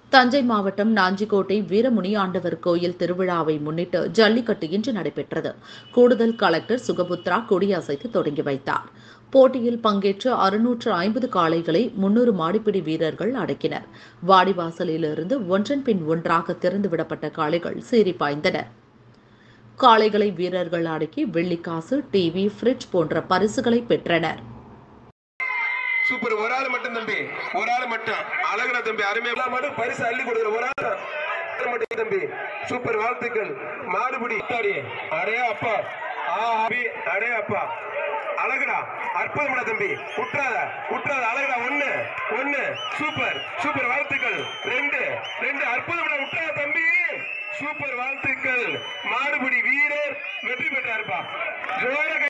தஞ்சை மாவட்டம் நாஞ்சிக்கோட்டை வீரமுனி ஆண்டவர் கோயில் திருவிழாவை முன்னிட்டு ஜல்லிக்கட்டு இன்று நடைபெற்றது கூடுதல் கலெக்டர் சுகபுத்ரா கொடியசைத்து தொடங்கி வைத்தார் போட்டியில் பங்கேற்ற அறுநூற்று ஐம்பது காளைகளை முன்னூறு மாடிப்பிடி வீரர்கள் அடக்கினர் வாடிவாசலிலிருந்து ஒன்றன் பின் ஒன்றாக திறந்துவிடப்பட்ட காளைகள் சீறி பாய்ந்தன காளைகளை வீரர்கள் அடக்கி வெள்ளிக்காசு டிவி ஃப்ரிட்ஜ் போன்ற பரிசுகளை பெற்றனர் சூப்பர் ஒரு ஆள் மட்டும் தம்பி ஒரு ஆள் மட்டும் அழகுடா தம்பி அருமையா மட்டும் பரிசு அள்ளி கொடுக்குற ஒரு ஆள் மட்டும் தம்பி சூப்பர் வாழ்த்துக்கள் மாடுபிடி அத்தாடி அடே அப்பா ஆ அபி அடே அப்பா அழகுடா அற்புதம்டா தம்பி குற்றாத குற்றாத அழகுடா ஒண்ணு ஒண்ணு சூப்பர் சூப்பர் வாழ்த்துக்கள் ரெண்டு ரெண்டு அற்புதம்டா விட்டுறாத தம்பி சூப்பர் வாழ்த்துக்கள் மாடுபிடி வீரர் வெற்றி பெற்றாருப்பா ஜோர